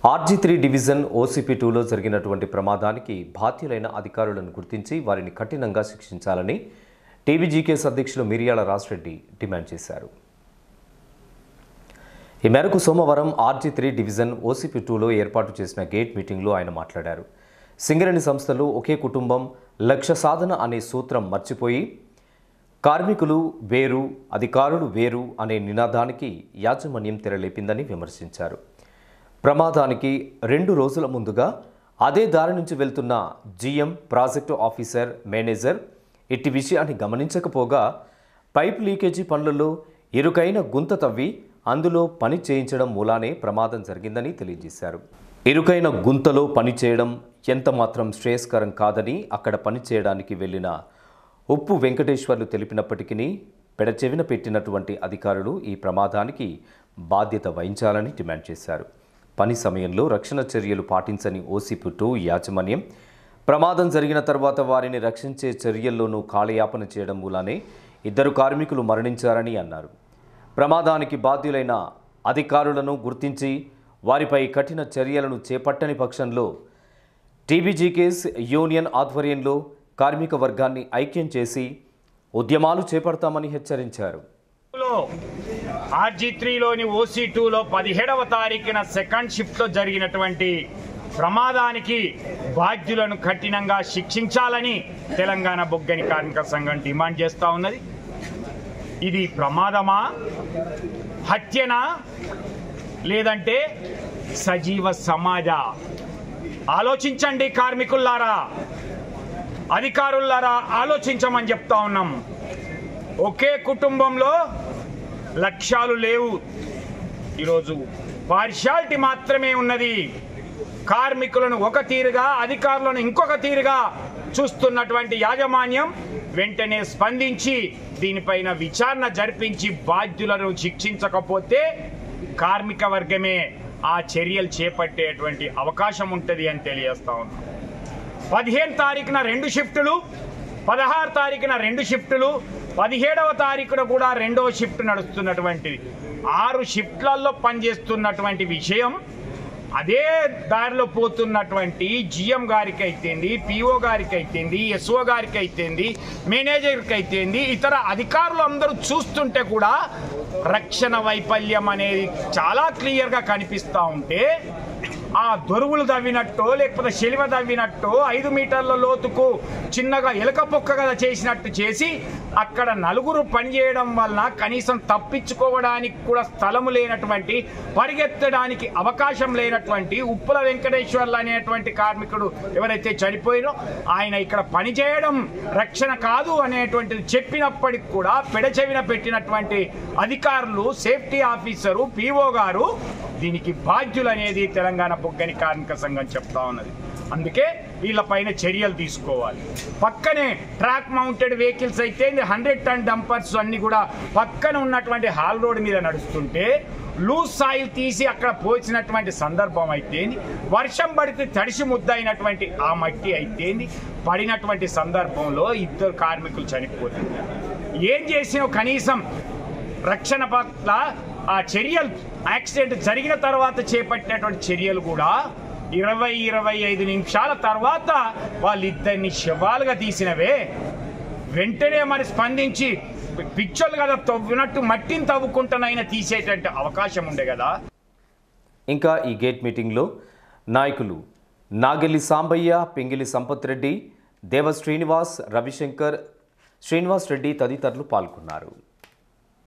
RG three division OCP టూలో జరిగినటువంటి ప్రమాదానికి బాధ్యులైన అధికారులను గుర్తించి వారిని కఠినంగా శిక్షించాలని టీబీజీకేఎస్ అధ్యక్షులు మిరియాల రాజ్రెడ్డి డిమాండ్ చేశారు ఈ మేరకు సోమవారం ఆర్జీ త్రీ డివిజన్ ఓసీపీ టూలో ఏర్పాటు చేసిన గేట్ మీటింగ్లో ఆయన మాట్లాడారు సింగరేణి సంస్థలు ఒకే కుటుంబం లక్ష్య సాధన అనే సూత్రం మర్చిపోయి కార్మికులు వేరు అధికారులు వేరు అనే నినాదానికి యాజమాన్యం తెరలేపిందని విమర్శించారు ప్రమాదానికి రెండు రోజుల ముందుగా అదే దారి నుంచి వెళ్తున్న జీఎం ప్రాజెక్టు ఆఫీసర్ మేనేజర్ ఇట్టి విషయాన్ని గమనించకపోగా పైప్ లీకేజీ పనులలో ఇరుకైన గుంత తవ్వి అందులో పని చేయించడం మూలానే ప్రమాదం జరిగిందని తెలియజేశారు ఇరుకైన గుంతలో పని చేయడం ఎంత మాత్రం శ్రేయస్కరం కాదని అక్కడ పని చేయడానికి వెళ్ళిన ఉప్పు వెంకటేశ్వర్లు తెలిపినప్పటికీ పెడచెవిన పెట్టినటువంటి అధికారులు ఈ ప్రమాదానికి బాధ్యత వహించాలని డిమాండ్ చేశారు పని సమయంలో రక్షణ చర్యలు పాటించని ఓసీపీ టూ యాజమాన్యం ప్రమాదం జరిగిన తర్వాత వారిని రక్షించే చర్యల్లోనూ కాలయాపన చేయడం మూలానే ఇద్దరు కార్మికులు మరణించారని అన్నారు ప్రమాదానికి బాధ్యులైన అధికారులను గుర్తించి వారిపై కఠిన చర్యలను చేపట్టని పక్షంలో టీబీజీకేస్ యూనియన్ ఆధ్వర్యంలో కార్మిక వర్గాన్ని ఐక్యం చేసి ఉద్యమాలు చేపడతామని హెచ్చరించారు లో ఆర్జీ త్రీలోని ఓసీ టూలో పదిహేడవ తారీఖున సెకండ్ షిఫ్ట్లో జరిగినటువంటి ప్రమాదానికి బాధ్యులను కఠినంగా శిక్షించాలని తెలంగాణ బొగ్గని కార్మిక సంఘం డిమాండ్ చేస్తూ ఉన్నది ఇది ప్రమాదమా హత్యనా లేదంటే సజీవ సమాజ ఆలోచించండి కార్మికుల్లారా అధికారులారా ఆలోచించమని చెప్తా ఉన్నాం ఒకే కుటుంబంలో లక్ష్యాలు లేవు ఈరోజు పార్షాలిటీ మాత్రమే ఉన్నది కార్మికులను ఒక తీరుగా అధికారులను ఇంకొక తీరుగా చూస్తున్నటువంటి యాజమాన్యం వెంటనే స్పందించి దీనిపైన విచారణ జరిపించి బాధ్యులను శిక్షించకపోతే కార్మిక వర్గమే ఆ చర్యలు చేపట్టేటువంటి అవకాశం ఉంటుంది అని తెలియజేస్తా ఉన్నాం పదిహేను తారీఖున రెండు షిఫ్టులు పదహారు తారీఖున రెండు షిఫ్టులు పదిహేడవ తారీఖున కూడా రెండవ షిఫ్ట్ నడుస్తున్నటువంటిది ఆరు షిఫ్ట్లలో పనిచేస్తున్నటువంటి విషయం అదే దారిలో పోతున్నటువంటి జిఎం గారికి అయితేంది పిఓ గారికి అయితేంది ఎస్ఓ గారికి అయితేంది మేనేజర్కి అయితేంది ఇతర అధికారులు అందరూ చూస్తుంటే కూడా రక్షణ వైఫల్యం అనేది చాలా క్లియర్గా కనిపిస్తూ ఉంటే ఆ దొరువులు తవ్వినట్టు లేకపోతే శిలువ తవ్వినట్టు ఐదు మీటర్ల లోతుకు చిన్నగా ఎలక పొక్కగా చేసినట్టు చేసి అక్కడ నలుగురు పనిచేయడం వలన కనీసం తప్పించుకోవడానికి కూడా స్థలము లేనటువంటి పరిగెత్తడానికి అవకాశం లేనటువంటి ఉప్పుల వెంకటేశ్వర్లు అనేటువంటి కార్మికుడు ఎవరైతే చనిపోయినో ఆయన ఇక్కడ పనిచేయడం రక్షణ కాదు అనేటువంటిది చెప్పినప్పటికి కూడా పెడచెవిన పెట్టినటువంటి అధికారులు సేఫ్టీ ఆఫీసరు పిఓ గారు దీనికి బాధ్యులు అనేది తెలంగాణ బొగ్గని కార్మిక సంఘం చెప్తా ఉన్నది అందుకే వీళ్ళపైన చర్యలు తీసుకోవాలి పక్కనే ట్రాక్ మౌంటెడ్ వెహికల్స్ అయితే హండ్రెడ్ టన్ డంపర్స్ అన్ని కూడా పక్కన ఉన్నటువంటి హాల్ రోడ్ మీద నడుస్తుంటే లూజ్ సాయిల్ తీసి అక్కడ పోసినటువంటి సందర్భం అయితేంది వర్షం పడితే తడిసి ముద్దయినటువంటి ఆ మట్టి అయితేంది పడినటువంటి సందర్భంలో ఇద్దరు కార్మికులు చనిపోతుంది ఏం చేసినా కనీసం రక్షణ పట్ల ఆ చర్యలు యాక్సిడెంట్ జరిగిన తర్వాత చేపట్టినటువంటి చర్యలు కూడా ఇరవై ఇరవై ఐదు నిమిషాల తర్వాత వాళ్ళిద్దరిని శవాలుగా తీసినవే వెంటనే మరి స్పందించి పిచ్చోళ్ళు కదా తవ్వినట్టు మట్టిని తవ్వుకుంటానైనా తీసేటట్టు అవకాశం ఉండే కదా ఇంకా ఈ గేట్ మీటింగ్లో నాయకులు నాగెల్లి సాంబయ్య పింగిలి సంపత్ రెడ్డి దేవ శ్రీనివాస్ రవిశంకర్ శ్రీనివాస్ రెడ్డి తదితరులు పాల్గొన్నారు